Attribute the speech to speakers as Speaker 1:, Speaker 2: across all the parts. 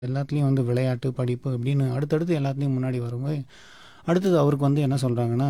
Speaker 1: எல்லாத்துலேயும் வந்து விளையாட்டு படிப்பு இப்படின்னு அடுத்தடுத்து எல்லாத்துலேயும் முன்னாடி வரும்போது அடுத்தது அவருக்கு வந்து என்ன சொல்கிறாங்கன்னா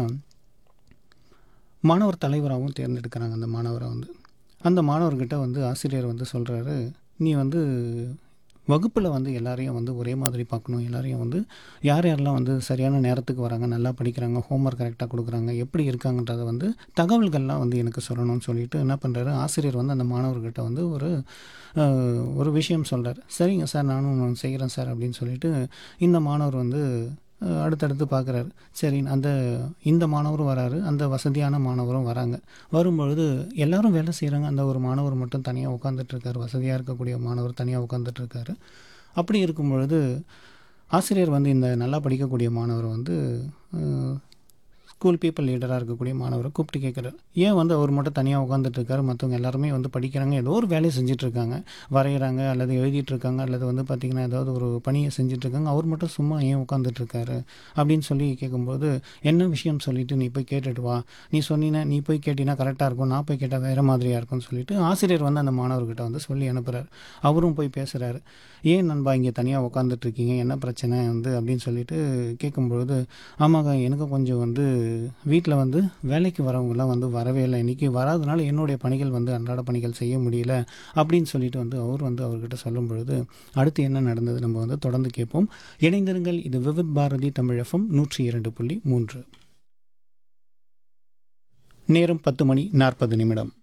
Speaker 1: மாணவர் தலைவராகவும் தேர்ந்தெடுக்கிறாங்க அந்த மாணவரை வந்து அந்த மாணவர்கிட்ட வந்து ஆசிரியர் வந்து சொல்கிறாரு நீ வந்து வகுப்பில் வந்து எல்லாரையும் வந்து ஒரே மாதிரி பார்க்கணும் எல்லாரையும் வந்து யார் யாரெல்லாம் வந்து சரியான நேரத்துக்கு வராங்க நல்லா படிக்கிறாங்க ஹோம்ஒர்க் கரெக்டாக கொடுக்குறாங்க எப்படி இருக்காங்கன்றதை வந்து தகவல்கள்லாம் வந்து எனக்கு சொல்லணும்னு சொல்லிட்டு என்ன பண்ணுறாரு ஆசிரியர் வந்து அந்த மாணவர்கிட்ட வந்து ஒரு அஹ், ஒரு விஷயம் சொல்கிறார் சரிங்க சார் நானும் செய்கிறேன் சார் அப்படின்னு சொல்லிட்டு இந்த மாணவர் வந்து அஹ், அடுத்தடுத்து பார்க்குறாரு சரி அந்த இந்த மாணவரும் வராரு அந்த வசதியான மாணவரும் வராங்க வரும்பொழுது எல்லாரும் வேலை செய்கிறாங்க அந்த ஒரு மாணவர் மட்டும் தனியாக உட்காந்துட்டு இருக்காரு வசதியாக இருக்கக்கூடிய மாணவர் தனியாக உட்காந்துட்டு இருக்காரு அப்படி இருக்கும் பொழுது ஆசிரியர் வந்து இந்த நல்லா படிக்கக்கூடிய மாணவரை வந்து அஹ், ஸ்கூல் பீப்பிள் லீடராக இருக்கக்கூடிய மாணவரை கூப்பிட்டு கேட்குறாரு ஏன் வந்து அவர் மட்டும் தனியாக உட்காந்துட்டு இருக்காரு மற்றவங்க எல்லாருமே வந்து படிக்கிறாங்க ஏதோ ஒரு வேலையை செஞ்சுட்டு இருக்காங்க வரைகிறாங்க அல்லது எழுதிட்டு இருக்காங்க அல்லது வந்து பார்த்திங்கன்னா ஏதாவது ஒரு பணியை செஞ்சுட்டு இருக்காங்க அவர் மட்டும் சும்மா ஏன் உட்காந்துட்டு இருக்காரு அப்படின்னு சொல்லி கேட்கும்போது என்ன விஷயம் சொல்லிட்டு நீ போய் கேட்டுட்டு வா நீ சொன்னீங்கன்னா நீ போய் கேட்டினா கரெக்டாக இருக்கும் நான் போய் கேட்டால் வேறு மாதிரியாக இருக்கும்னு சொல்லிட்டு ஆசிரியர் வந்து அந்த மாணவர்கிட்ட வந்து சொல்லி அனுப்புகிறார் அவரும் போய் பேசுகிறாரு ஏன் நண்பா இங்கே தனியாக உட்காந்துட்டு இருக்கீங்க என்ன பிரச்சனை வந்து அப்படின்னு சொல்லிட்டு கேட்கும்பொழுது ஆமாங்க எனக்கு கொஞ்சம் வந்து வீட்டில் வந்து வேலைக்கு வரவங்கலாம் வந்து வரவே இல்லை இன்றைக்கி வராதனால என்னுடைய பணிகள் வந்து அன்றாட பணிகள் செய்ய முடியல அப்படின்னு சொல்லிட்டு வந்து அவர் வந்து அவர்கிட்ட சொல்லும் பொழுது அடுத்து என்ன நடந்தது நம்ம வந்து தொடர்ந்து கேட்போம் இணைந்திருங்கள் இது விவித் பாரதி தமிழகம் நூற்றி இரண்டு புள்ளி மூன்று நேரம் பத்து மணி நாற்பது நிமிடம்